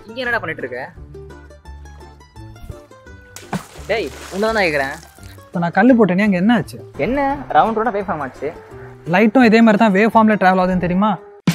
இங்க என்னடா பண்ணிட்டு இருக்க டேய் உன்னதான் கேக்குறேன் இப்போ நான் கல் போட்டேனே அங்கே என்ன ஆச்சு என்ன ரவுண்ட் ரவுண்டா வேவ் ஃபார்ம் ஆச்சு லைட்டும் இதே மாதிரி தான் வேவ் ஃபார்மில் ட்ராவல் ஆகுதுன்னு தெரியுமா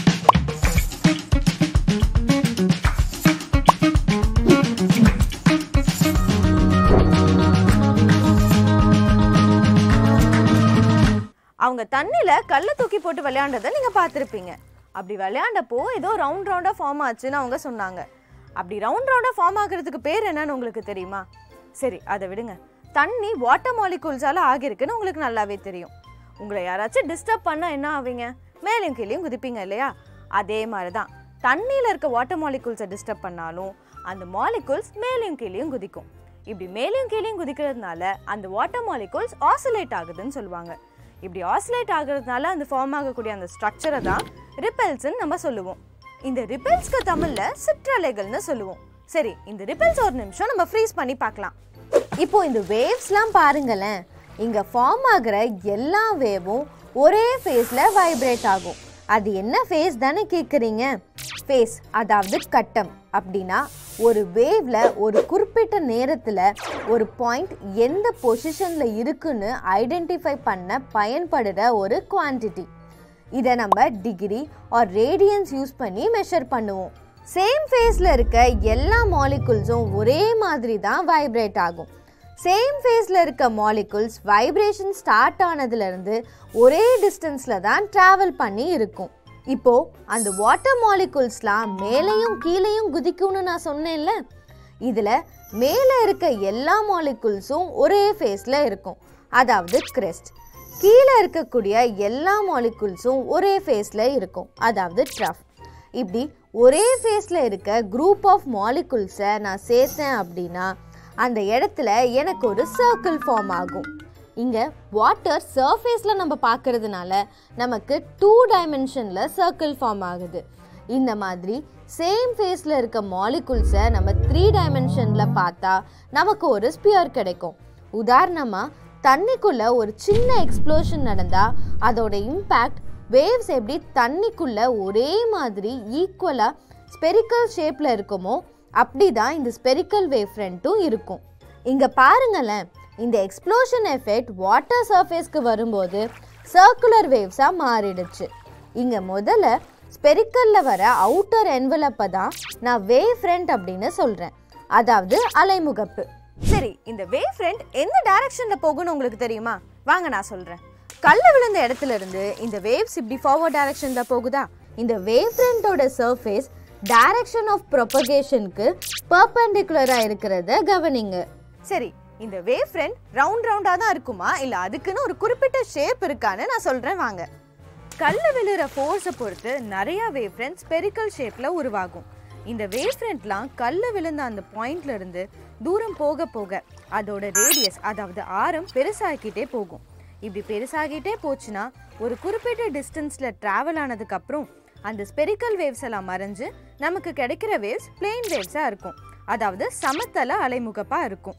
அவங்க தண்ணியில கல்லை தூக்கி போட்டு விளையாண்டதை நீங்க பார்த்துருப்பீங்க அப்படி விளையாண்டப்போ ஏதோ ரவுண்ட் ரவுண்டா ஃபார்ம் ஆச்சுன்னு அவங்க சொன்னாங்க அப்படி ரவுண்ட் ரவுண்டா ஃபார்ம் ஆகுறதுக்கு பேர் என்னன்னு உங்களுக்கு தெரியுமா சரி அதை விடுங்க தண்ணி வாட்டர் மாலிகூல்ஸால ஆகியிருக்குன்னு உங்களுக்கு நல்லாவே தெரியும் உங்களை யாராச்சும் டிஸ்டர்ப் பண்ணா என்ன ஆவீங்க மேலும் கீழேயும் குதிப்பீங்க இல்லையா அதே மாதிரி தான் தண்ணியில் இருக்க வாட்டர் மாலிகூல்ஸை டிஸ்டர்ப் பண்ணாலும் அந்த மாலிகூல்ஸ் மேலேயும் கீழேயும் குதிக்கும் இப்படி மேலேயும் கீழேயும் குதிக்கிறதுனால அந்த வாட்டர் மாலிகூல்ஸ் ஆசிலேட் ஆகுதுன்னு சொல்லுவாங்க இப்படி ஆசிலேட் ஆகுறதுனால அந்த ஃபார்ம் ஆகக்கூடிய அந்த ஸ்ட்ரக்சரை தான் ரிப்பல்ஸ்ன்னு நம்ம சொல்லுவோம் இந்த ரிப்பல்ஸ்க்கு தமிழ்ல சிற்றலைகள்னு சொல்லுவோம் சரி இந்த ரிப்பல்ஸ் ஒரு நிமிஷம் நம்ம ஃப்ரீஸ் பண்ணி பார்க்கலாம் இப்போ இந்த வேவ்ஸ்லாம் பாருங்களேன் இங்க ஃபார்ம் ஆகுற எல்லா வேவும் ஒரே ஃபேஸ்ல வைப்ரேட் ஆகும் அது என்ன ஃபேஸ் தானே கேட்குறீங்க ஃபேஸ் அதாவது கட்டம் அப்படின்னா ஒரு வேவ்ல ஒரு குறிப்பிட்ட நேரத்தில் ஒரு பாயிண்ட் எந்த பொசிஷனில் இருக்குன்னு ஐடென்டிஃபை பண்ண பயன்படுற ஒரு குவான்டிட்டி இதை நம்ம டிகிரி ஆர் ரேடியன்ஸ் யூஸ் பண்ணி மெஷர் பண்ணுவோம் சேம் ஃபேஸில் இருக்க எல்லா மாலிகுல்ஸும் ஒரே மாதிரி தான் வைப்ரேட் ஆகும் சேம் ஃபேஸில் இருக்க மாலிகுல்ஸ் வைப்ரேஷன் ஸ்டார்ட் ஆனதுலேருந்து ஒரே டிஸ்டன்ஸில் தான் ட்ராவல் பண்ணி இருக்கும் இப்போ அந்த வாட்டர் மாலிகுல்ஸ்லாம் மேலேயும் கீழேயும் குதிக்கும்னு நான் சொன்னேன்ல இதில் மேலே இருக்க எல்லா மாலிகுல்ஸும் ஒரே ஃபேஸில் இருக்கும் அதாவது கிரெஸ்ட் கீழே இருக்கக்கூடிய எல்லா மாலிகுல்ஸும் ஒரே ஃபேஸில் இருக்கும் அதாவது ட்ரஃப் இப்படி ஒரே ஃபேஸில் இருக்க குரூப் ஆஃப் மாலிகுல்ஸை நான் சேர்த்தேன் அப்படின்னா அந்த இடத்துல எனக்கு ஒரு சர்க்கிள் ஃபார்ம் ஆகும் இங்கே வாட்டர் சர்ஃபேஸில் நம்ம பார்க்கறதுனால நமக்கு டூ டைமென்ஷனில் சர்க்கிள் ஃபார்ம் ஆகுது இந்த மாதிரி சேம் ஃபேஸில் இருக்க மாலிகுல்ஸை நம்ம த்ரீ டைமென்ஷனில் பார்த்தா நமக்கு ஒரு ஸ்பியர் கிடைக்கும் உதாரணமாக தண்ணிக்குள்ள ஒரு சின்ன எக்ஸ்ப்ளோஷன் நடந்தால் அதோட இம்பேக்ட் வேவ்ஸ் எப்படி தண்ணிக்குள்ள ஒரே மாதிரி ஈக்குவலாக ஸ்பெரிக்கல் ஷேப்பில் இருக்குமோ அப்படி தான் இந்த ஸ்பெரிக்கல் வேவ் ஃப்ரண்ட்டும் இருக்கும் இங்கே பாருங்களேன் இந்த எக்ஸ்ப்ளோஷன் எஃபெக்ட் வாட்டர் சர்ஃபேஸ்க்கு வரும்போது சர்க்குலர் வேவ்ஸாக மாறிடுச்சு இங்கே முதல்ல ஸ்பெரிக்கலில் வர அவுட்டர் என்வலப்பை தான் நான் வேவ் ஃப்ரண்ட் அப்படின்னு சொல்கிறேன் அதாவது அலைமுகப்பு சரி இந்த வேவ் ஃப்ரண்ட் எந்த டைரக்ஷன்ல போகும்னு உங்களுக்கு தெரியுமா வாங்க நான் சொல்றேன் கல்ல விழுந்த இடத்துல இருந்து இந்த வேவ்ஸ் இப்படி ஃபார்வர்ட் டைரக்ஷன்ல போகுதா இந்த வேவ் ஃப்ரண்டோட சர்ஃபேஸ் டைரக்ஷன் ஆஃப் ப்ரொபகேஷனுக்கு பர்பெண்டிகுலரா இருக்கிறத கவனிங்க சரி இந்த வேவ் ஃப்ரண்ட் ரவுண்ட் ரவுண்டா தான் இருக்குமா இல்ல அதுக்குன்னு ஒரு குறிப்பிட்ட ஷேப் இருக்கான்னு நான் சொல்றேன் வாங்க கல்ல விழுற ஃபோர்ஸை பொறுத்து நிறைய வேவ் ஃப்ரண்ட் ஸ்பெரிக்கல் ஷேப்ல உருவாகும் இந்த வேவ் ஃப்ரண்ட்லாம் கல்ல விழுந்த அந்த பாயிண்ட்ல இருந்து தூரம் போக போக அதோட ரேடியஸ் அதாவது ஆரம் பெருசாகிக்கிட்டே போகும் இப்படி பெருசாகிட்டே போச்சுன்னா ஒரு குறிப்பிட்ட டிஸ்டன்ஸ்ல டிராவல் ஆனதுக்கு அப்புறம் அந்த ஸ்பெரிக்கல் வேவ்ஸ் எல்லாம் மறைஞ்சு நமக்கு கிடைக்கிற வேவ்ஸ் பிளெயின் வேவ்ஸா இருக்கும் அதாவது சமதள அலைமுகப்பா இருக்கும்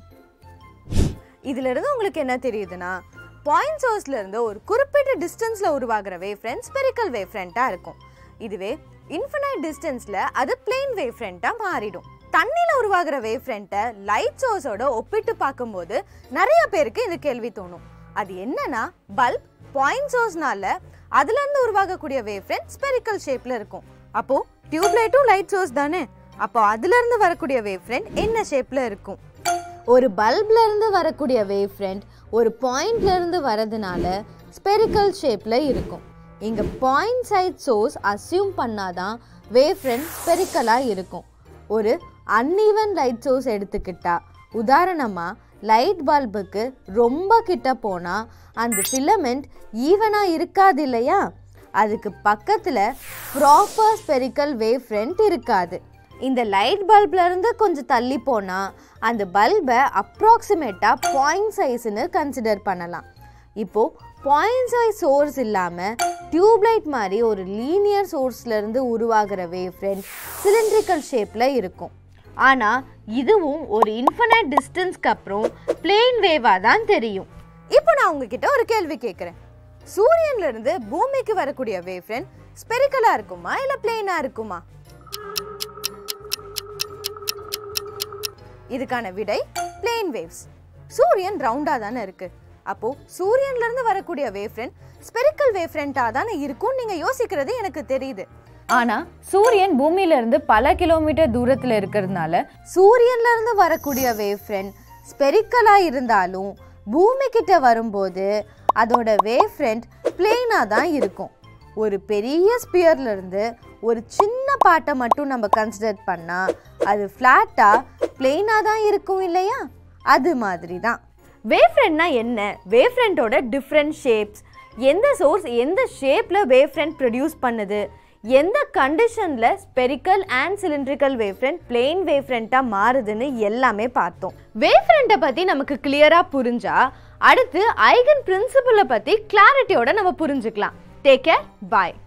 இதுல இருந்து உங்களுக்கு என்ன தெரியுதுன்னா பாயிண்ட் சோர்ஸ்ல இருந்து ஒரு குறிப்பிட்ட டிஸ்டன்ஸ்ல உருவாகிற வேவ் ஃப்ரண்ட் ஸ்பெரிக்கல் வேவ் ஃப்ரண்டா இருக்கும் இதுவே இன்ஃபினைட் டிஸ்டன்ஸ்ல அது பிளெயின் வேவ் ஃப்ரண்டா மாறிடும் தண்ணியில உருவாகிற வேவ் ஃப்ரண்ட்டை லைட் சோர்ஸோட ஒப்பிட்டு பார்க்கும்போது நிறைய பேருக்கு இந்த கேள்வி தோணும் அது என்னன்னா பல்ப் பாயிண்ட் சோர்ஸ்னால அதுல இருந்து உருவாகக்கூடிய வேவ் ஃப்ரண்ட் ஸ்பெரிக்கல் ஷேப்ல இருக்கும் அப்போ டியூப் லைட்டும் லைட் சோர்ஸ் தானே அப்போ அதுல இருந்து வரக்கூடிய வேவ் ஃப்ரண்ட் என்ன ஷேப்ல இருக்கும் ஒரு பல்ப்ல இருந்து வரக்கூடிய வேவ் ஃப்ரண்ட் ஒரு பாயிண்ட்ல இருந்து வரதுனால ஸ்பெரிக்கல் ஷேப்ல இருக்கும் இங்க பாயிண்ட் சைட் சோர்ஸ் அசியூம் பண்ணாதான் வேவ் ஃப்ரண்ட் ஸ்பெரிக்கலா இருக்கும் ஒரு அன்ஈவன் லைட் சோர்ஸ் எடுத்துக்கிட்டா உதாரணமா லைட் பல்புக்கு ரொம்ப கிட்ட போனா அந்த ஃபிலமெண்ட் ஈவனா இருக்காது இல்லையா அதுக்கு பக்கத்துல ப்ராப்பர் ஸ்பெரிக்கல் வேவ் ஃப்ரண்ட் இருக்காது இந்த லைட் பல்ப்ல இருந்து கொஞ்சம் தள்ளி போனா அந்த பல்பை அப்ராக்சிமேட்டா பாயிண்ட் சைஸ்னு கன்சிடர் பண்ணலாம் இப்போ பாயிண்ட் சைஸ் சோர்ஸ் இல்லாம டியூப்லைட் மாதிரி ஒரு லீனியர் சோர்ஸ்ல இருந்து உருவாகிற வேவ் ஃப்ரண்ட் சிலிண்ட்ரிக்கல் ஷேப்ல இருக்கும் ஆனா இதுவும் ஒரு இன்ஃபினைட் டிஸ்டன்ஸ்க்கு அப்புறம் பிளெயின் வேவா தான் தெரியும் இப்போ நான் உங்ககிட்ட ஒரு கேள்வி கேட்குறேன் சூரியன்ல இருந்து பூமிக்கு வரக்கூடிய வேவ் ஃப்ரண்ட் ஸ்பெரிக்கலா இருக்குமா இல்ல பிளெயினா இருக்குமா இதுக்கான விடை பிளேன் வேவ்ஸ் சூரியன் ரவுண்டா தானே இருக்கு அப்போ சூரியன்ல இருந்து வரக்கூடிய வேவ் ஃப்ரண்ட் ஸ்பெரிக்கல் வேவ் ஃப்ரண்டா தானே இருக்கும்னு நீங்க யோசிக்கிறது எனக்கு தெரியுது ஆனா சூரியன் பூமியில இருந்து பல கிலோமீட்டர் தூரத்துல இருக்கிறதுனால சூரியன்ல இருந்து வரக்கூடிய வேவ் ஃப்ரண்ட் ஸ்பெரிக்கலா இருந்தாலும் பூமி கிட்ட வரும்போது அதோட வேவ் ஃப்ரண்ட் பிளெயினா தான் இருக்கும் ஒரு பெரிய ஸ்பியர்ல இருந்து ஒரு சின்ன பாட்டை மட்டும் நம்ம கன்சிடர் பண்ணா அது ஃப்ளாட்டா பிளெயினா தான் இருக்கும் இல்லையா அது மாதிரி தான் வேவ் ஃப்ரண்ட்னா என்ன வேவ் ஃப்ரண்டோட டிஃப்ரெண்ட் ஷேப்ஸ் எந்த சோர்ஸ் எந்த ஷேப்ல வேவ் ஃப்ரண்ட் ப்ரொடியூஸ் பண்ணுது எந்த கண்டிஷன்ல spherical and cylindrical wave front plane wave ஃப்ரண்டா மாறுதுன்னு எல்லாமே பார்த்தோம் வேவ் ஃப்ரண்ட்டை பத்தி நமக்கு கிளியரா புரிஞ்சா அடுத்து ஐகன் பிரின்சிபலை பத்தி கிளாரிட்டியோட நம்ம புரிஞ்சுக்கலாம் டேக் கேர் பாய்